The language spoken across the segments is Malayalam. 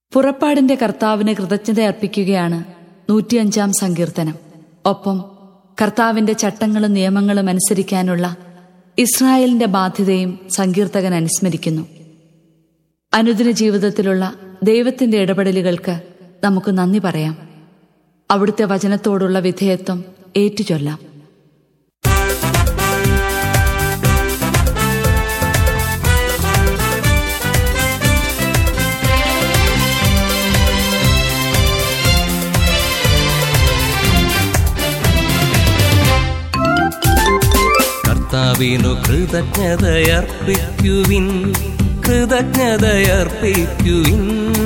പുറപ്പാടിന്റെ കർത്താവിന് കൃതജ്ഞത അർപ്പിക്കുകയാണ് നൂറ്റിയഞ്ചാം സങ്കീർത്തനം ഒപ്പം കർത്താവിന്റെ ചട്ടങ്ങളും നിയമങ്ങളും അനുസരിക്കാനുള്ള ഇസ്രായേലിന്റെ ബാധ്യതയും സങ്കീർത്തകൻ അനുസ്മരിക്കുന്നു അനുദിന ജീവിതത്തിലുള്ള ദൈവത്തിന്റെ ഇടപെടലുകൾക്ക് നമുക്ക് നന്ദി പറയാം അവിടുത്തെ വചനത്തോടുള്ള വിധേയത്വം ഏറ്റുചൊല്ലാം കർത്താവിനു കൃതജ്ഞതയർപ്പിക്കുവിൻ കൃതജ്ഞതയർപ്പിക്കുവിൻ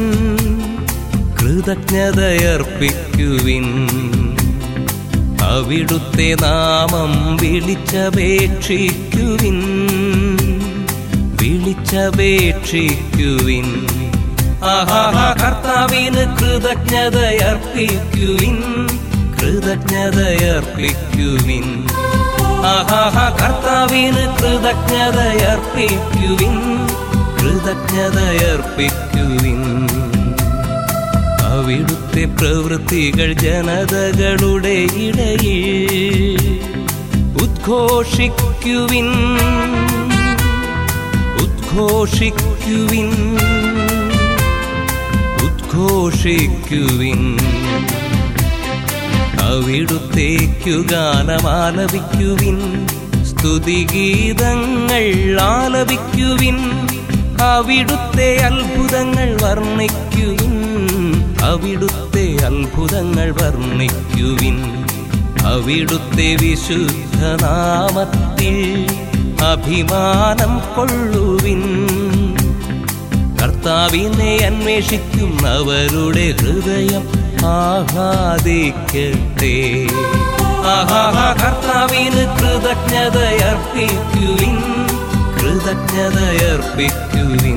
കൃതജ്ഞതയർപ്പിക്കുവിൻ അവിടുത്തെ നാമം വിളിച്ചപേക്ഷിക്കുവിൻ വിളിച്ചപേക്ഷിക്കുവിൻ ആഹാ കർത്താവിന് കൃതജ്ഞതയർപ്പിക്കുവിൻ കൃതജ്ഞതയർപ്പിക്കുവിൻ ആഹാഹ കർത്താവിന് കൃതജ്ഞതയർപ്പിക്കുവിൻ കൃതജ്ഞതയർപ്പിക്കുവിൻ അവിടുത്തെ പ്രവൃത്തികൾ ജനതകളുടെ ഇടയിൽ ഉദ്ഘോഷിക്കുവിൻ ഉദ്ഘോഷിക്കുവിൻ ഉദ്ഘോഷിക്കുവിൻ അവിടുത്തേക്കു ഗാനമാലപിക്കുവിൻ സ്തുതിഗീതങ്ങൾ ആലപിക്കുവിൻ അവിടുത്തെ അത്ഭുതങ്ങൾ വർണ്ണിക്കുവിൻ അവിടുത്തെ അത്ഭുതങ്ങൾ വർണ്ണിക്കുവിൻ അവിടുത്തെ വിശുദ്ധ നാമത്തിൽ അഭിമാനം കൊള്ളുവിൻ കർത്താവിനെ അന്വേഷിക്കുന്നവരുടെ ഹൃദയം ആഹ്ലാദിക്കട്ടെ ആഹാ കർത്താവിന് കൃതജ്ഞതയർപ്പിക്കുവിൻ കൃതജ്ഞതയർപ്പിക്കുവിൻ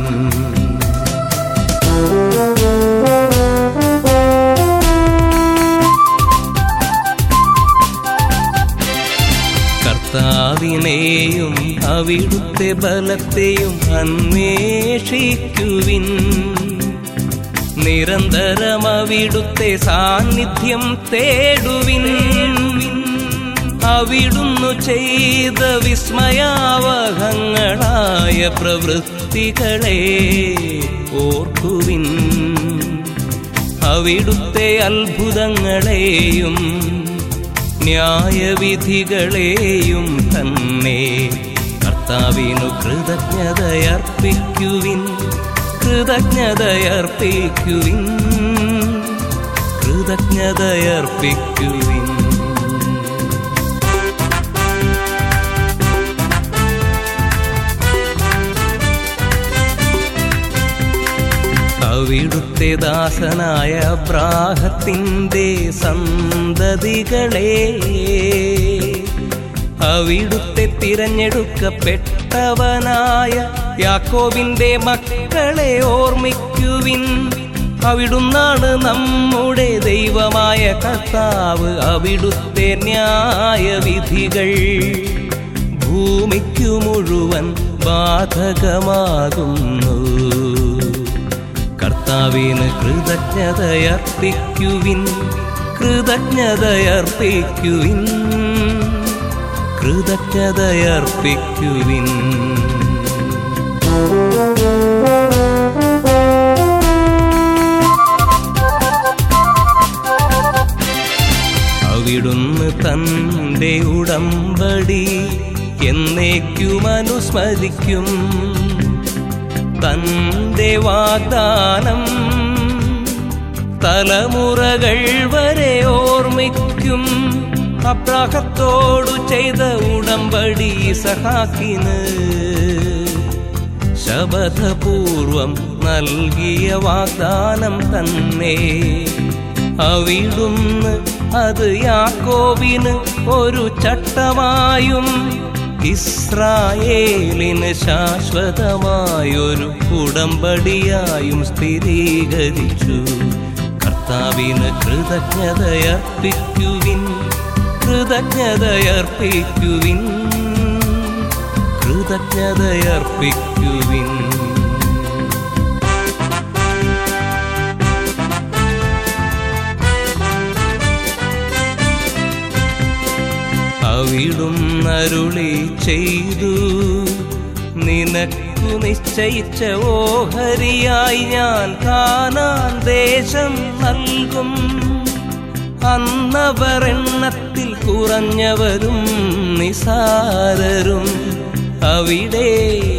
കർത്താവിനെയും അവിടുത്തെ ബലത്തെയും അന്വേഷിക്കുവിൻ നിരന്തരം അവിടുത്തെ സാന്നിധ്യം തേടുവിൻ അവിടുന്നു ചെയ്ത വിസ്മയാവഹങ്ങളായ പ്രവൃത്തികളെ ഓർക്കുവിൻ അവിടുത്തെ അത്ഭുതങ്ങളെയും ന്യായവിധികളെയും തന്നെ കർത്താവിനു കൃതജ്ഞതയർപ്പിക്കുവിൻ കൃതജ്ഞതയർപ്പിക്കുവിൻ കൃതജ്ഞതയർപ്പിക്കുവിൻ അവിടുത്തെ ദാസനായ ബ്രാഹത്തിൻ്റെ സന്തതികളെ അവിടുത്തെ തിരഞ്ഞെടുക്കപ്പെട്ടവനായ യാക്കോബിന്റെ മക്കളെ ഓർമ്മിക്കുവിൻ അവിടുന്നാണ് നമ്മുടെ ദൈവമായ കർത്താവ് അവിടുത്തെ ന്യായവിധികൾ ഭൂമിക്കു മുഴുവൻ ബാധകമാകുന്നു കർത്താവിന് കൃതജ്ഞതയർപ്പിക്കുവിൻ കൃതജ്ഞതയർപ്പിക്കുവിൻ കൃതജ്ഞതയർപ്പിക്കുവിൻ അവിടുന്ന് തൻ്റെ ഉടമ്പടി എന്നേക്കും അനുസ്മരിക്കും തന്റെ വാഗ്ദാനം തലമുറകൾ വരെ ഓർമ്മിക്കും അബ്രാഹത്തോടു ചെയ്ത ഉടമ്പടി സഹാക്കിന് ശബദപൂർവം നൽകിയ വാഗ്ദാനം തന്നെ അവിടുന്ന് അത് യാക്കോവിന് ഒരു ചട്ടമായും ഇസ്രായേലിന് ശാശ്വതമായൊരു ഉടമ്പടിയായും സ്ഥിരീകരിച്ചു കർത്താവിന് കൃതജ്ഞതയർപ്പിക്കുവിൻ കൃതജ്ഞതയർപ്പിക്കുവിൻ കൃതജ്ഞതയർപ്പിക്കുവിൻ അവിടും അരുളി ചെയ്തു നിനക്കു നിശ്ചയിച്ച ഓഹരിയായി ഞാൻ കാണാൻ ദേശം നൽകും അന്നവർ എണ്ണത്തിൽ കുറഞ്ഞവരും നിസാരരും അവിടെ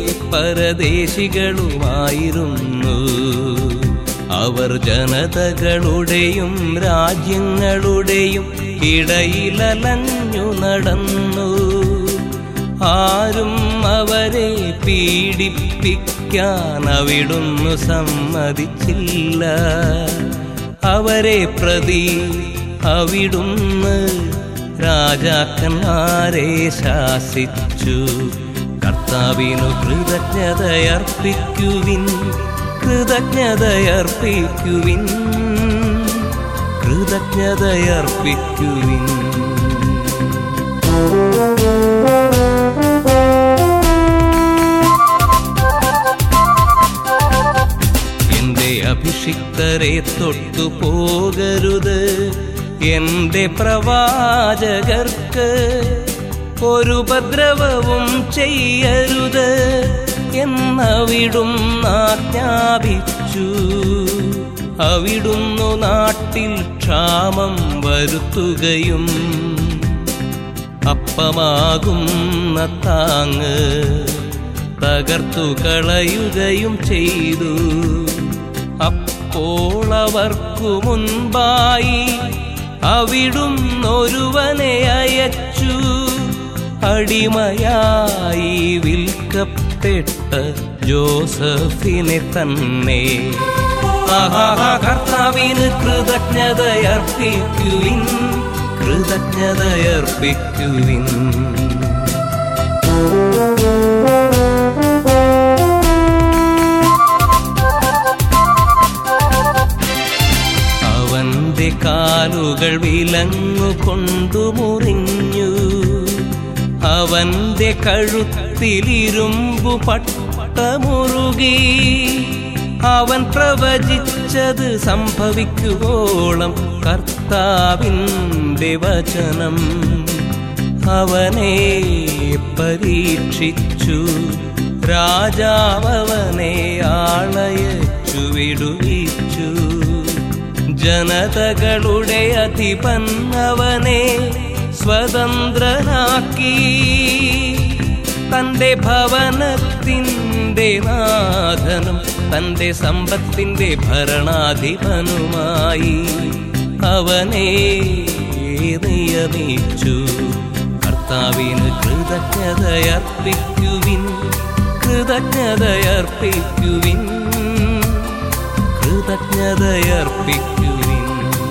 പരദേശികളുമായിരുന്നു അവർ ജനതകളുടെയും രാജ്യങ്ങളുടെയും ഇടയിലലഞ്ഞു നടന്നു ആരും അവരെ പീഡിപ്പിക്കാൻ അവിടുന്നു സമ്മതിച്ചില്ല അവരെ പ്രതി അവിടുന്ന് രാജാക്കന്മാരെ ശാസിച്ചു കർത്താവിനു കൃതജ്ഞതയർപ്പിക്കുവിൻ കൃതജ്ഞതയർപ്പിക്കുവിൻ കൃതജ്ഞതയർപ്പിക്കുവിൻ എന്റെ അഭിഷിക്തരെ തൊട്ടു പോകരുത് എന്റെ പ്രവാചകർക്ക് ഒരു ഉപദ്രവവും ചെയ്യരുത് എന്നവിടും ആജ്ഞാപിച്ചു അവിടുന്നു നാട്ടിൽ ക്ഷാമം വരുത്തുകയും അപ്പമാകുന്ന താങ്ങ് തകർത്തു കളയുകയും ചെയ്തു അപ്പോൾ അവർക്കു മുൻപായി അവിടുന്നൊരുവനെ അയച്ചു അടിമയായി വിൽക്കപ്പെട്ട ജോസഫിനെ തന്നെ ആഹാ കർത്താവിന് കൃതജ്ഞതയർപ്പിക്കുവിൻ കൃതജ്ഞതയർപ്പിക്കുവിൻ അവന്റെ കാലുകൾ വിലങ്ങു കൊണ്ടു മുറിഞ്ഞു അവന്റെ കഴുത്തിലിരുമ്പു പട്ടമുറുകി അവൻ പ്രവചിച്ചത് സംഭവിക്കുവോളം കർത്താവിൻ്റെ വചനം അവനെ പരീക്ഷിച്ചു രാജാവനെ ആളയച്ചു വിടുവിച്ചു ജനതകളുടെ അധിപൻ അവനെ സ്വതന്ത്രനാക്കി തന്റെ ഭവനത്തിൻ്റെ നാഥനും തന്റെ സമ്പത്തിന്റെ ഭരണാധിപനുമായി അവനെ നിയമിച്ചു കർത്താവിന് കൃതജ്ഞതയർപ്പിക്കുവിൻ കൃതജ്ഞതയർപ്പിക്കുവിൻ കൃതജ്ഞതയർപ്പിക്കുവിൻ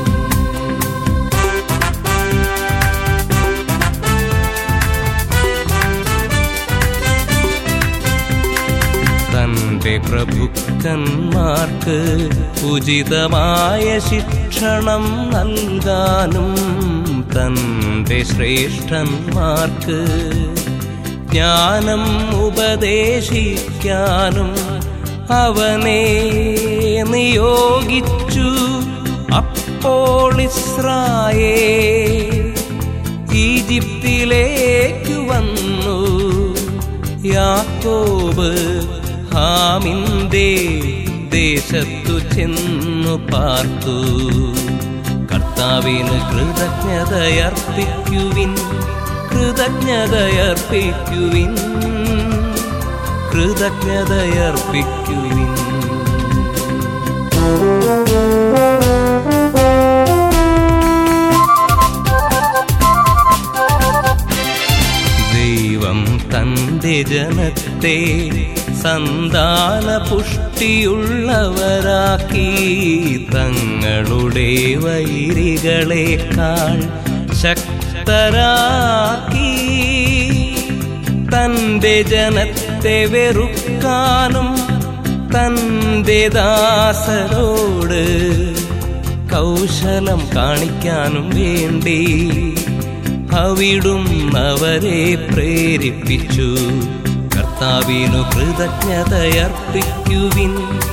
തന്റെ പ്രഭുക്കന്മാർക്ക് ഉചിതമായ ശിക്ഷണം നൽകാനും തന്റെ ശ്രേഷ്ഠന്മാർക്ക് ജ്ഞാനം ഉപദേശിക്കാനും അവനെ നിയോഗിച്ചു അപ്പോൾ ഇസ്രായേ ഈജിപ്തിലേക്ക് വന്നു യാക്കോബ് ഹാമിന്റെ ദേശത്തു ചെന്നു പാർത്തു കർത്താവിന് കൃതജ്ഞതയർപ്പിക്കുവിൻ കൃതജ്ഞതയർപ്പിക്കുവിൻ കൃതജ്ഞതയർപ്പിക്കുവിൻ ദൈവം തന്റെ ജനത്തെ സന്താന പുഷ്ടിയുള്ളവരാക്കി തങ്ങളുടെ വൈരികളെക്കാൾ ശക്തരാക്കി തന്റെ ജനത്തെ വെറുക്കാനും തന്റെ ദാസരോട് കൗശലം കാണിക്കാനും വേണ്ടി അവിടും അവരെ പ്രേരിപ്പിച്ചു കർത്താവിനു കൃതജ്ഞതയർപ്പിക്കുവിൻ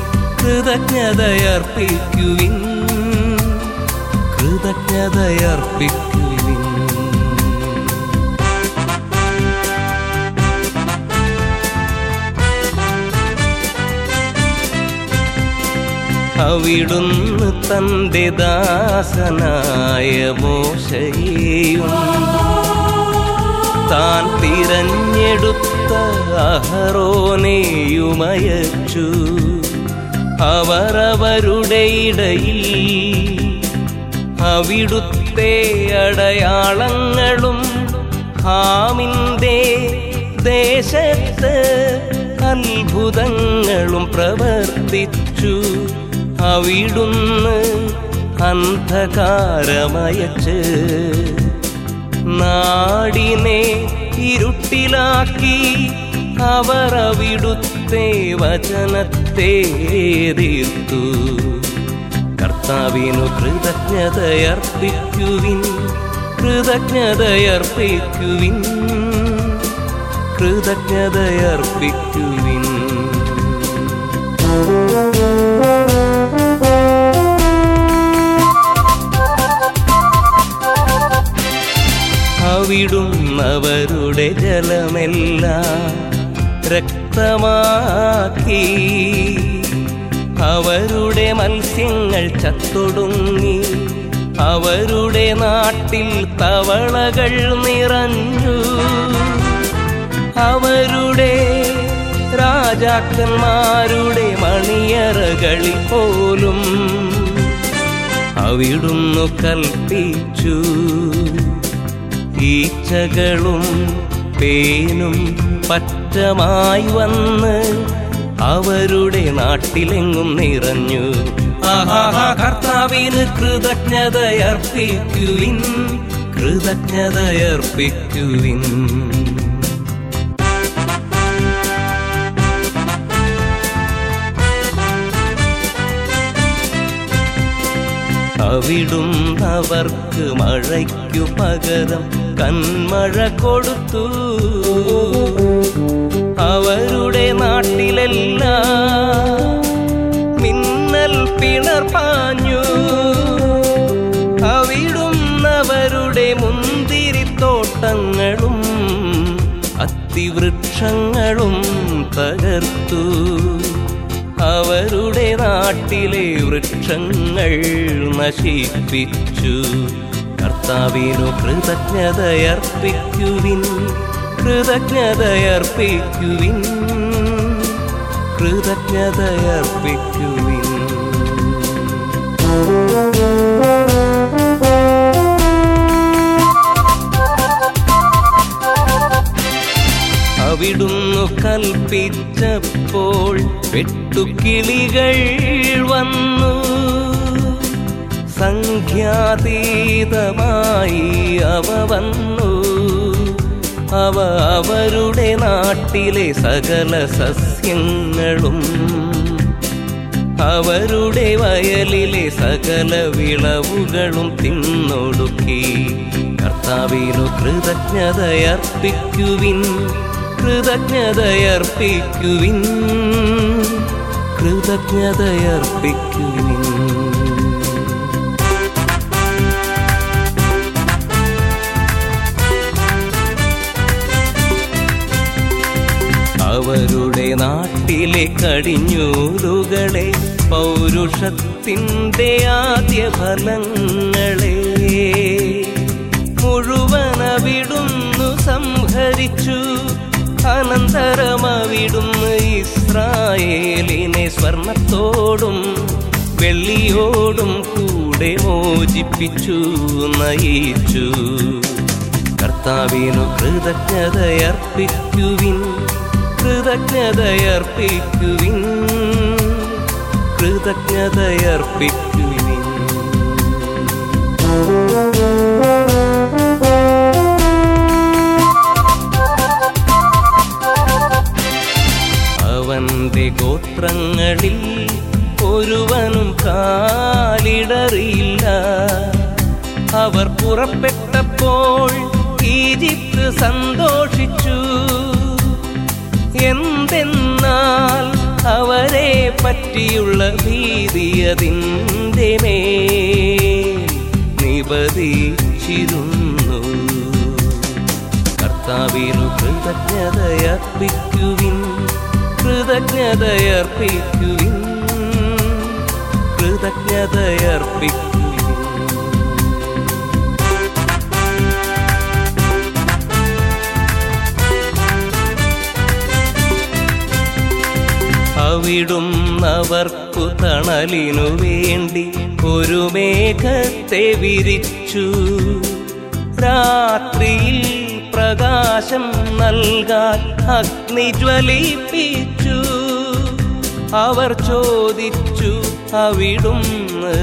കൃതജ്ഞതയർപ്പിക്കുവിൻ കൃതജ്ഞതയർപ്പിക്കുവിൻ അവിടുന്ന് തന്റെ ദാസനായ മോശയെയും താൻ തിരഞ്ഞെടുത്ത അഹറോനെയുമയച്ചു അവരവരുടെ ഇടയിൽ അവിടുത്തെ അടയാളങ്ങളും ഹാമിന്റെ ദേശത്ത് അത്ഭുതങ്ങളും പ്രവർത്തിച്ചു അവിടുന്ന് അന്ധകാരമയച്ച് നാടിനെ ഇരുട്ടിലാക്കി അവർ അവിടുത്തെ വചനത്തെ തീർത്തു കർത്താവിനു കൃതജ്ഞതയർപ്പിക്കുവിൻ കൃതജ്ഞതയർപ്പിക്കുവിൻ കൃതജ്ഞതയർപ്പിക്കുവിൻ അവിടുന്നവരുടെ ജലമെല്ലാം രക്തമാക്കി അവരുടെ മത്സ്യങ്ങൾ ചത്തൊടുങ്ങി അവരുടെ നാട്ടിൽ തവളകൾ നിറഞ്ഞു അവരുടെ രാജാക്കന്മാരുടെ മണിയറകളിൽ പോലും അവിടുന്നു കൽപ്പിച്ചു ഈച്ചകളും പേനും പറ്റമായി വന്ന് അവരുടെ നാട്ടിലെങ്ങും നിറഞ്ഞു ആഹാ കർത്താവിന് കൃതജ്ഞതയർപ്പിക്കുവിൻ കൃതജ്ഞതയർപ്പിക്കുവിൻ അവിടുന്നവർക്ക് മഴയ്ക്കു പകരം കന്മഴ കൊടുത്തു അവരുടെ നാട്ടിലെല്ലാം മിന്നൽ പിളർപ്പാഞ്ഞു അവിടുന്നവരുടെ മുന്തിരിത്തോട്ടങ്ങളും അത്തിവൃക്ഷങ്ങളും തകർത്തു അവരുടെ നാട്ടിലെ വൃക്ഷങ്ങൾ നശിപ്പിച്ചു കർത്താവിനു കൃതജ്ഞതയർപ്പിക്കുവിൻ കൃതജ്ഞതയർപ്പിക്കുവിൻ കൃതജ്ഞതയർപ്പിക്കുവിൻ അവിടുന്നു കൽപ്പിച്ചപ്പോൾ വെട്ടുക്കിളികൾ വന്നു സംഖ്യാതീതമായി അവ വന്നു അവ അവരുടെ നാട്ടിലെ സകല സസ്യങ്ങളും അവരുടെ വയലിലെ സകല വിളവുകളും തിന്നൊടുക്കി കർത്താവിനു കൃതജ്ഞതയർപ്പിക്കുവിൻ കൃതജ്ഞതയർപ്പിക്കുവിൻ കൃതജ്ഞതയർപ്പിക്കുവിൻ അവരുടെ നാട്ടിലെ കടിഞ്ഞൂലുകളെ പൗരുഷത്തിൻ്റെ ആദ്യ ഫലങ്ങളെ മുഴുവൻ അവിടുന്നു സംഹരിച്ചു അനന്തരം അവിടുന്ന് ഇസ്രായേലിനെ സ്വർണത്തോടും വെള്ളിയോടും കൂടെ മോചിപ്പിച്ചു നയിച്ചു കർത്താവിനു കൃതജ്ഞതയർപ്പിക്കുവിൻ കൃതജ്ഞതയർപ്പിക്കുവിൻ കൃതജ്ഞതയർപ്പിക്കുവിൻ അവന്റെ ഗോത്രങ്ങളിൽ ഒരുവനും കാലിടറിയില്ല അവർ പുറപ്പെട്ടപ്പോൾ ഈജിപ്ത് സന്തോഷിച്ചു എന്തെന്നാൽ അവരെ പറ്റിയുള്ള ഭീതിയതിൻ്റെ മേൽ നിപതിച്ചിരുന്നു കർത്താവിനു കൃതജ്ഞതയർപ്പിക്കുവിൻ കൃതജ്ഞതയർപ്പിക്കുവിൻ കൃതജ്ഞതയർപ്പിക്കും അവിടുന്നവർക്കു തണലിനു വേണ്ടി ഒരു മേഘത്തെ വിരിച്ചു രാത്രിയിൽ പ്രകാശം നൽകാൻ അഗ്നി ജ്വലിപ്പിച്ചു അവർ ചോദിച്ചു അവിടുന്ന്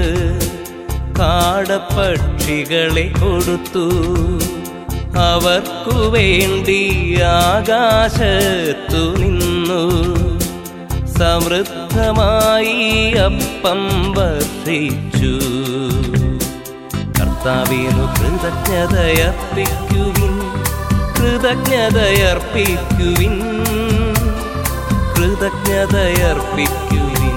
കാടപ്പക്ഷികളെ കൊടുത്തു അവർക്കു വേണ്ടി ആകാശത്തു നിന്നു സമൃദ്ധമായി അപ്പം വർഷിച്ചു കർത്താവിനു കൃതജ്ഞതയർപ്പിക്കുവിൻ കൃതജ്ഞതയർപ്പിക്കുവിൻ കൃതജ്ഞതയർപ്പിക്കുവിൻ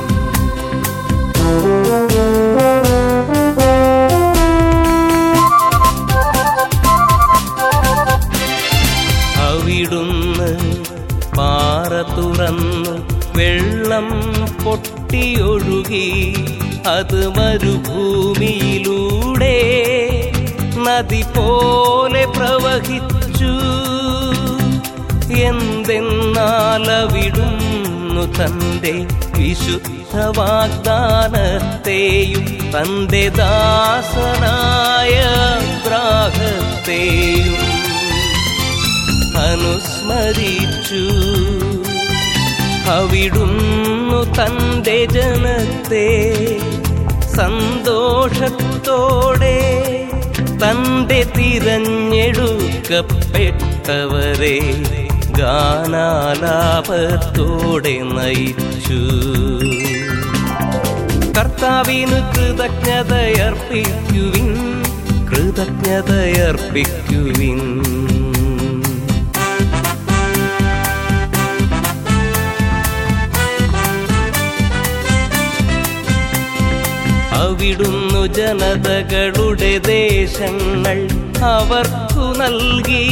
അവിടുന്ന് പാറ തുറന്ന് വെള്ളം പൊട്ടിയൊഴുകി അത് മരുഭൂമിയിലൂടെ നദി പോലെ പ്രവഹിച്ചു എന്തെന്നാൽ അവിടുന്നു തന്റെ വിശുദ്ധ വാഗ്ദാനത്തെയും തന്റെ ദാസനായ ഗ്രാഹത്തെയും അനുസ്മരിച്ചു അവിടുന്നു തന്റെ ജനത്തെ സന്തോഷത്തോടെ തന്റെ തിരഞ്ഞെടുക്കപ്പെട്ടവരെ ഗാനാലാപത്തോടെ നയിച്ചു കർത്താവിന് കൃതജ്ഞതയർപ്പിക്കുവിൻ കൃതജ്ഞതയർപ്പിക്കുവിൻ അവിടുന്നു ജനതകളുടെ ദേശങ്ങൾ അവർക്കു നൽകി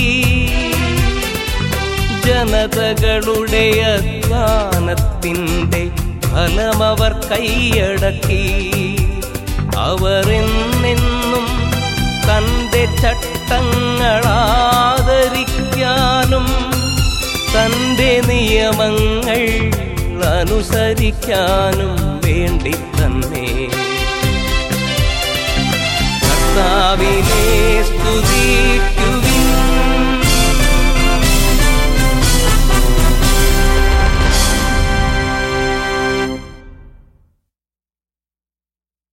ജനതകളുടെ അധ്വാനത്തിൻ്റെ ഫലമവർ കൈയടക്കി അവർ എന്നെന്നും തൻ്റെ ചട്ടങ്ങൾ ആദരിക്കാനും തൻ്റെ നിയമങ്ങൾ അനുസരിക്കാനും വേണ്ടി തന്നെ കർത്താവിനെ സ്തുതിക്കു